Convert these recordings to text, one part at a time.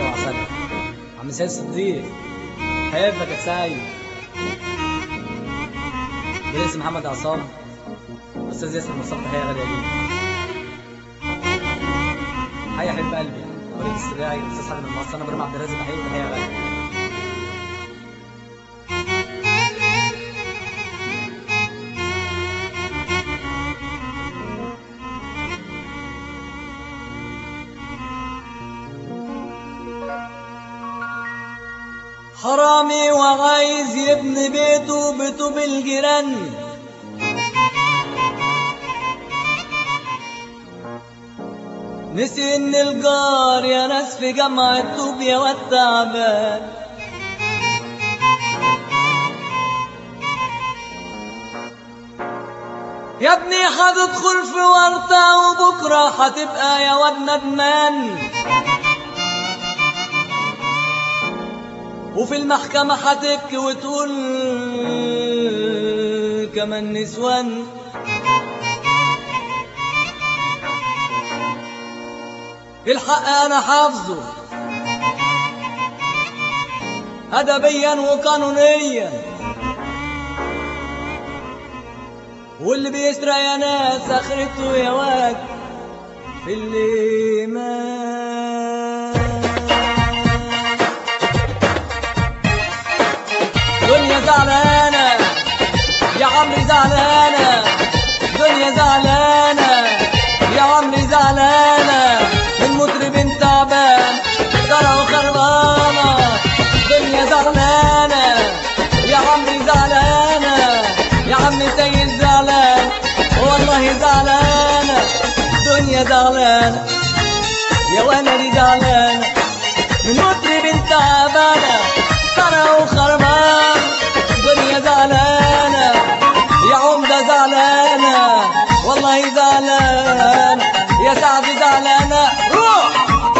وعسلامة عم سيد صديق حبك يا سيد برنس محمد عصام استاذ ياسر مصطفى تحيه غاليه ليك حي حب قلبي وليد السباعي استاذ حاتم المعصنه ابراهيم عبد الرازق تحيه تحيه غاليه حرامي وعايز يبني بيته بطوب الجيران نسي ان الجار يا ناس في جمع الطوب يا واد تعبان يا ابني هتدخل في ورطة وبكرة هتبقى يا واد ندمان وفي المحكمة هتبكي وتقول كمان نسوان الحق أنا حافظه أدبيا وقانونيا واللي بيسرق يا ناس آخرته يا واد في اللي مات دنيا زعلانة يا عمري زعلانة دنيا زعلانة يا عمري زعلانة من مطرب تعبان زرع وخربانة دنيا زعلانة يا عمري زعلانة يا عمي سيد زعلان والله زعلانة دنيا زعلانة يا ولدي زعلانة من مطرب تعبانة زرع وخربان دنيا زعلانة يا عمدة زعلانة والله زعلانة يا سعد زعلانة روح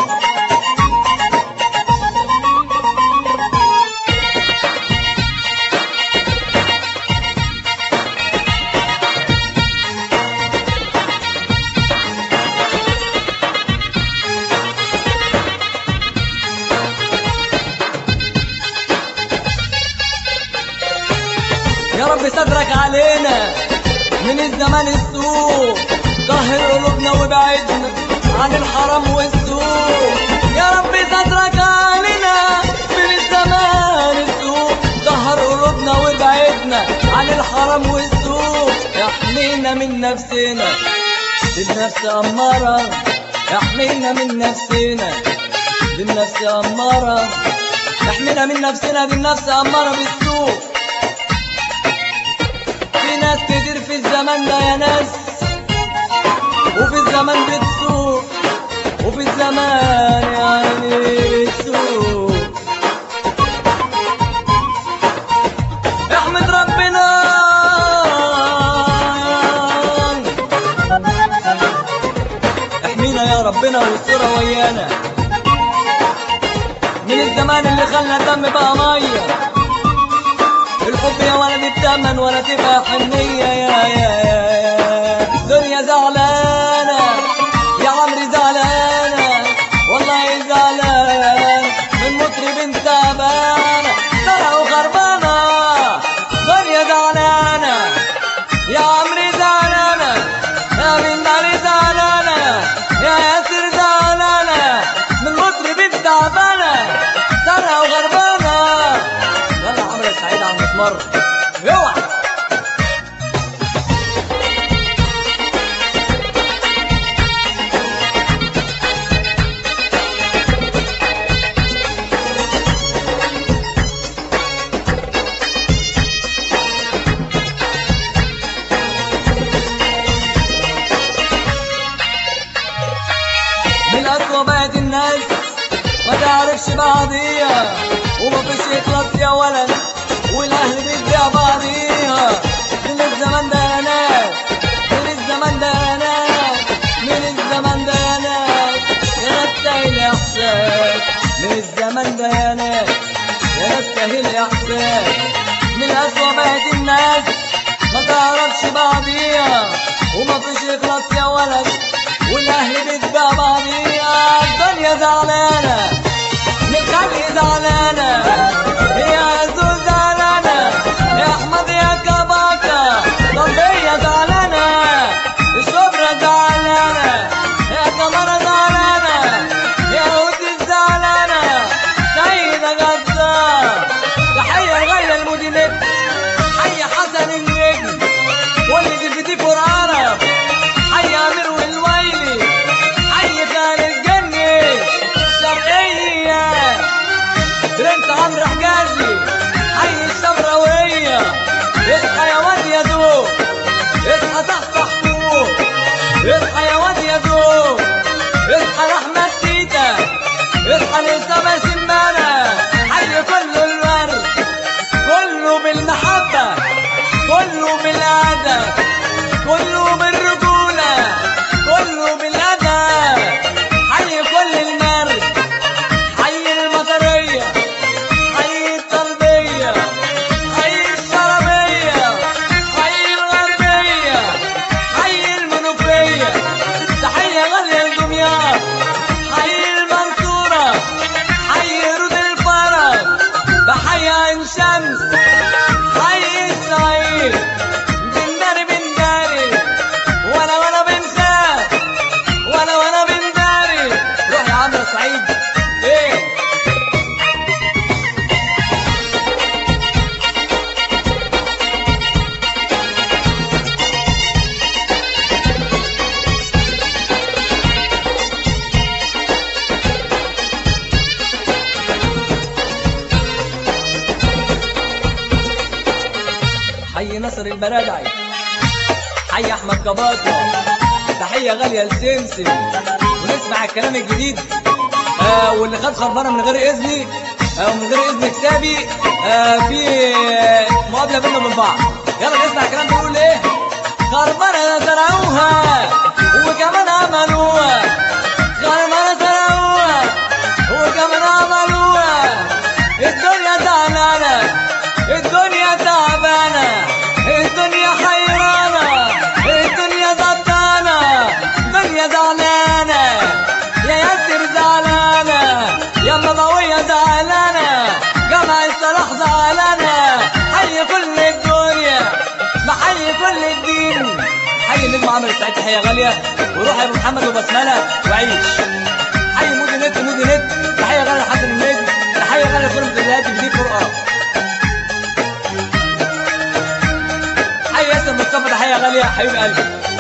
يا رب سترك علينا من الزمان السوء طهر قلوبنا وبعدنا عن الحرام والسوء يا رب سترك علينا من الزمان السوء طهر قلوبنا وبعدنا عن الحرام والسوء احمينا من نفسنا بالنفس أمارة احمينا من نفسنا بالنفس أمارة احمينا من نفسنا بالنفس أمارة بالسوء في ناس كتير في الزمن ده يا ناس وفي الزمن بتسوق وفي الزمان يعني بتسوق احمد ربنا احمينا يا ربنا والصورة ويانا من الزمان اللي خلى الدم بقى ميه الحب يا ولدي بتمن ولا تبقى حنية يا يا يا دنيا زعلانة يا عمري زعلانة والله زعلان من مطرب تعبانة سنة وخربانة دنيا زعلانة يا عمري زعلانة يا بن علي زعلانة يا ياسر زعلانة من مطرب تعبانة سنة وغربانة يلا عمرو السعيد على المسمار اوعى من أقوى بقت الناس ما تعرفش بعضيها وما فيش إخلاص يا ولد والأهل بتبيع بعضيها من الزمن ده يا ناس من الزمن ده يا ناس من الزمن ده يا ناس يا نستاهل إحساس من الزمن ده يا ناس يا نستاهل إحساس من أسوأ بقت الناس ما تعرفش بعضيها وما فيش إخلاص يا ولد والأهل بتبيع بعضيها الدنيا زعلانة علي زعلانة يا زول زعلانة يا أحمد يا كباكا صبية زعلانة الشبرة زعلانة يا قمرة زعلانة يا هدى زعلانة سيدة غزال تحية لغاية المدينة حي حسن النجم واللي جلدتي فرعانة حي أمير والويلي حي خالد الجني الشرقية برنس عمرو حجازي حي الشبراوية اصحى يا واد يا دوب اصحى صحصح فوق اصحى يا واد يا دوب اصحى لأحمد تيتا اصحى لأسامة سمانة حي كله الورد كله بالمحبة كله بالأدب كله بالرجولة كله بالأدب حي كل المرد حي المطرية حي الطلبية حي الشربية حي الغربية حي المنوفية تحية غالية لدمياط حي المنصورة حي رود الفرج بحي عين شمس حي الصعيد بنداري بنداري وانا وانا بنخاف وانا وانا بنداري روح يا عمرو سعيد ايه حي نصر البرادعي حي احمد كباكا تحيه غاليه لسمسم ونسمع الكلام الجديد آه واللي خد خربانه من غير اذني آه ومن غير اذن كتابي آه في مقابله بيننا وبين بعض يلا نسمع الكلام بيقول ايه خربانه زرعوها وكمان عملوها خربانه زرعوها وكمان عملوها الدنيا زعلانه الدنيا تعبانة الدنيا حيرانة الدنيا ضبطانة الدنيا زعلانة يا ياسر زعلانة يا مضوية زعلانة جمع الصلاح زعلانة حي كل الدنيا محي كل الدين حي النجم عمرو السعيد تحية غالية وروح يا ابو محمد وبسملة وعيش حي مودي نت مودي نت تحية غالية لحسن النجم تحية غالية لكل مدلات جديد فرقة حي ياسر مصطفى تحية غالية حبيب قلبي